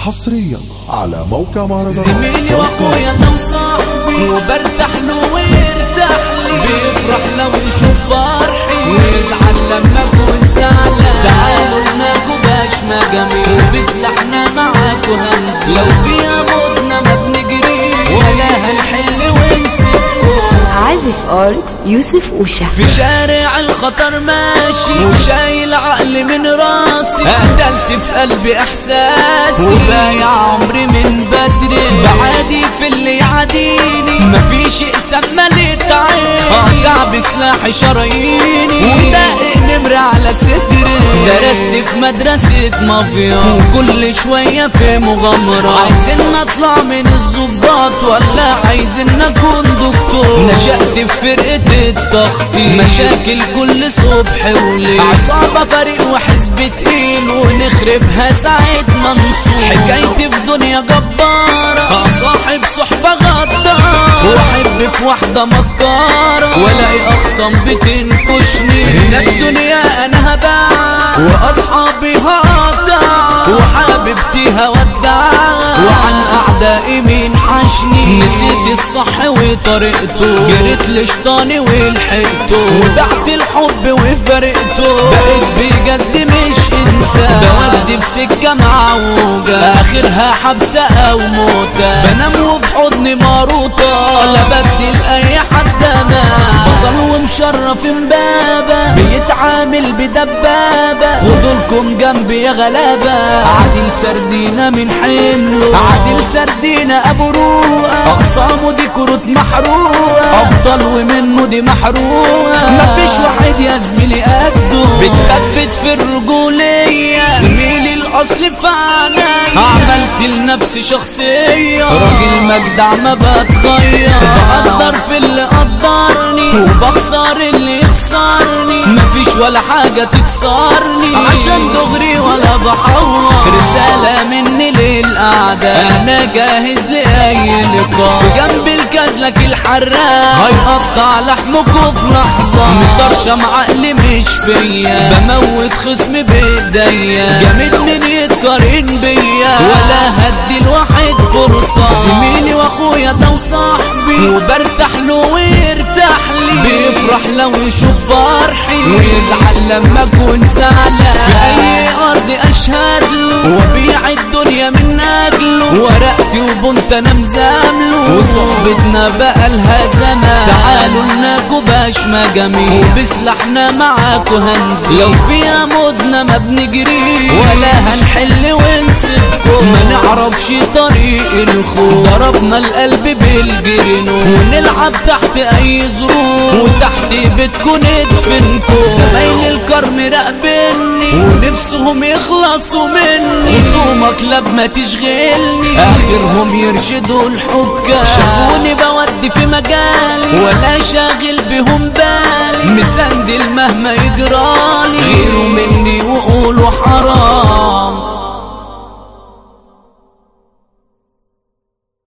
حصريا على موقع مهرجانات زميلي واخويا ده وصاحبي وبرتاح له ويرتاح لي بيفرح لو يشوف فرحي ويزعل لما اكون زعلان تعالوا لناكو باش ما جميل وبسلحنا معاكو هنزل لو فيها مدنا ما بنجري ولا هنحل ونسيب عازف ار يوسف وشا في شارع الخطر ماشي وشايل عقلي من راسي قتلت في قلبي احساسي وبايع عمري من بدري بعادي في اللي يعاديني مفيش اقسام مليت عيني اقطع بسلاحي شراييني ودقق نمر على صدري درست في مدرسة مافيا وكل شوية في مغامرة عايزين نطلع من الظباط ولا عايزين نكون دكتور نشأت في فرقة التخطيط مشاكل كل صبح وليل عصابة فريق وحزب تقيل ونخربها ساعة منصور حكايتي في دنيا جبارة صاحب صحبة غدارة واحب في واحدة مكارة والاقي اخصام بتنكشني هنا الدنيا انا هباع واصحابي هقطع وحبيبتي هودع وعن اعدائي مين حشني نسيت الصح وطريقته جريت لشطاني ولحقته وبعت الحب وفرقته بقيت بجد مش انسان بودي بسكة معوجة اخرها حبسة او موتة بنام وفي حضني ماروطة لا بدل اي حد امان بطل ومشرف امبابة بيتعامل بدبابة خدولكم جنبي يا غلابة عادل سردينة من حمله عادل سردينة ابو روقة اقسامه دي كروت محروقة ابطال ومنه دي محروقة مفيش واحد يا زميلي قده بتثبت في الرجولية زميلي الاصل في عينيا عملت لنفسي شخصية راجل مجدع ما بتغير بقدر في اللي قدرني وبخسر اللي يخسرني مفيش ولا حاجة تكسرني عشان دغري ولا بحور رسالة مني للأعداء أنا جاهز لأي لقاء في جنب الكازلك الحراق هيقطع لحمكوا في لحظة مطرشم عقلي مش فيا بموت خصمي بإيديا جامد من يتقارن بيا ولا هدي الواحد فرصة زميلي واخويا ده وصاحبي وبرتاح له ويرتاح لي بيفرح لو يشوف فرحي ويزعل لما اكون زعلان في اي ارض اشهد له وبيع الدنيا من اجله ورقتي وبنت انا مزامله وصحبتنا بقى لها زمان تعالوا لناكو باش ما جميل وبسلاحنا معاكو هنزل لو فيها مدنا ما بنجري ولا هنحل ونسيبكم ما نعرفش طريق الخوف ضربنا القلب بالجرنون ونلعب تحت اي ظروف وتحت بيتكم ندفنكم زمايل الكرم راقبني ونفسهم يخلصوا مني خصومك لب ما تشغلني اخرهم يرشدوا الحكام شافوني بودي في مجالي ولا شاغل بهم بالي مسندل مهما يجرالي غيروا مني وقولوا حرام